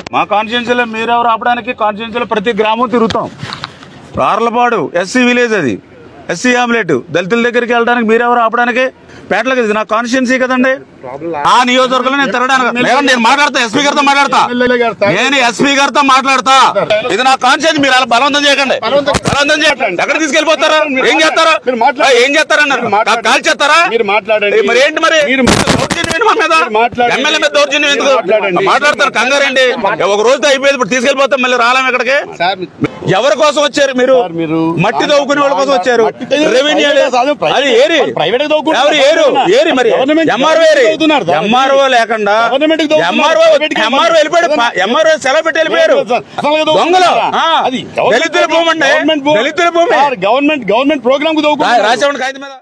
మా కాన్స్టిట్యున్సీలో మీరెవరు ఆపడానికి కాన్స్టిట్యున్సీలో ప్రతి గ్రామం తిరుగుతాం రార్లపాడు ఎస్సీ విలేజ్ అది ఎస్సీ ఆమ్లెట్ దళితుల దగ్గరికి వెళ్ళడానికి మీరెవరు ఆపడానికి పేటలకు ఇది నా కాన్స్టిట్యున్సీ కదండి ఆ నియోజకవర్గంలో నేను తిరగడానికి లేదండి, నేను మాట్లాడతా ఎస్పీ గారితో మాట్లాడతా నేను ఎస్పీ గారితో మాట్లాడతా ఇది నా కాన్స్టిట్యున్సీ మీరు అలా బలవంతం చేయకండి బలవంతం చేయకండి ఎక్కడ తీసుకెళ్ళిపోతారా ఏం చేస్తారా మీరు మాట్లాడండి. ఆ, ఏం చేస్తారన్నారు మాట్లాడండి. కాల్ చేస్తారా మీరు మాట్లాడండి. ఏ, మరి ఏంటి మరి మీరు దౌర్జన్యం ఏంటి మా మీద మీరు మాట్లాడండి. ఎమ్మెల్యే మీద దౌర్జన్యం ఎందుకు మీరు మాట్లాడండి. మాట్లాడతారు కంగారండి ఒక రోజుతో అయిపోయింది ఇప్పుడు తీసుకెళ్ళిపోతాం మళ్ళీ రాలేం ఇక్కడికి సార్ ఎవరి కోసం వచ్చారు మీరు సార్, మీరు మట్టి తవ్వుకునే వాళ్ళ కోసం వచ్చారు మట్టి తవ్వుకునే రెవెన్యూ ప్రైవేట్ కాదు, ప్రైవేట్ అది ఏరి ప్రైవేట్ కి తవ్వుకుంటున్నారు. ఎవరు ఏరు ఏరి మరి గవర్నమెంట్ ఎంఆర్ఓ ఏరి తవ్వుతున్నారు సార్. ఎంఆర్ఓ లేకుండా గవర్నమెంట్ కి తవ్వుతున్నారు. ఎంఆర్ఓ ప్రైవేట్ కి ఎంఆర్ఓ వెళ్ళిపోయాడు ఎంఆర్ఓ సెలవు పెట్టి వెళ్ళిపోయారు సార్, అసలు ఏదో దొంగలు తవ్వుతున్నారా? ఆ, అది గవర్నమెంట్ దళితుల భూమి అండి గవర్నమెంట్ భూమి. దళితుల భూమి సార్, గవర్నమెంట్ గవర్నమెంట్ ప్రోగ్రామ్ కు రా- తవ్వుకుంటున్నారు. రాసేవాడి కాగితం మీద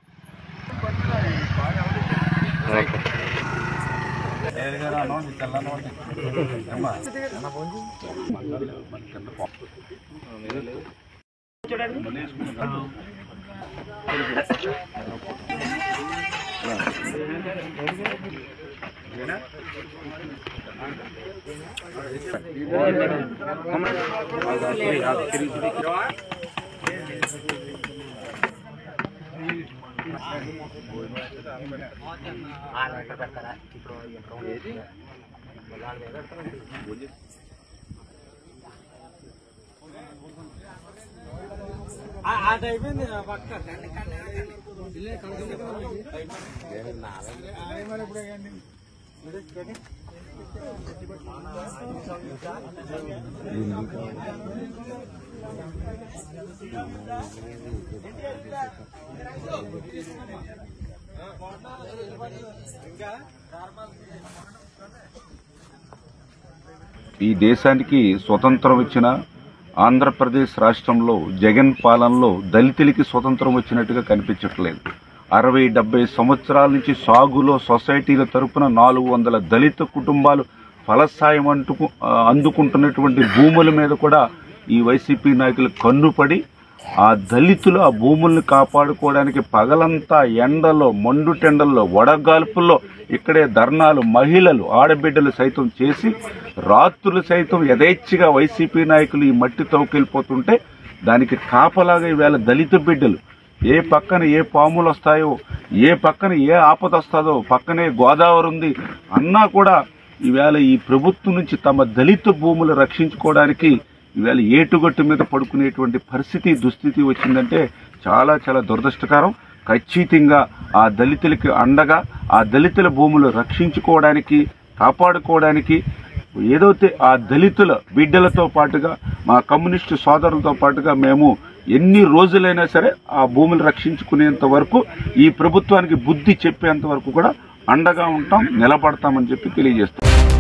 ఈ దేశానికి స్వతంత్రం ఇచ్చిన ఆంధ్రప్రదేశ్ రాష్ట్రంలో జగన్ పాలనలో దళితులకి స్వతంత్రం వచ్చినట్టుగా కనిపించట్లేదు అరవై డెబ్బై సంవత్సరాల నుంచి సాగులో సొసైటీల తరపున నాలుగు వందల దళిత కుటుంబాలు ఫలసాయం అంటుకు ఆ, అందుకుంటున్నటువంటి భూముల మీద కూడా ఈ వైసీపీ నాయకులు కన్నుపడి ఆ దళితులు ఆ భూముల్ని కాపాడుకోవడానికి పగలంతా ఎండలో మండుటెండల్లో వడగాల్పుల్లో ఇక్కడే ధర్నాలు మహిళలు ఆడబిడ్డలు సైతం చేసి రాత్రులు సైతం యథేచ్ఛగా వైసీపీ నాయకులు ఈ మట్టి తవ్వుకెళ్ళిపోతుంటే దానికి కాపలాగా ఈవేళ దళిత బిడ్డలు ఏ పక్కన ఏ పాములు వస్తాయో ఏ పక్కన ఏ ఆపద వస్తుందో పక్కనే గోదావరి ఉంది అన్నా కూడా ఈవేళ ఈ ప్రభుత్వం నుంచి తమ దళిత భూములు రక్షించుకోవడానికి ఈవేళ ఏటుగట్టు మీద పడుకునేటువంటి పరిస్థితి దుస్థితి వచ్చిందంటే చాలా చాలా దురదృష్టకరం ఖచ్చితంగా ఆ దళితులకి అండగా ఆ దళితుల భూములు రక్షించుకోవడానికి కాపాడుకోవడానికి ఏదైతే ఆ దళితుల బిడ్డలతో పాటుగా మా కమ్యూనిస్టు సోదరులతో పాటుగా మేము ఎన్ని రోజులైనా సరే ఆ భూములు రక్షించుకునేంత వరకు ఈ ప్రభుత్వానికి బుద్ధి చెప్పేంత వరకు కూడా అండగా ఉంటాం నిలబడతామని చెప్పి తెలియజేస్తాం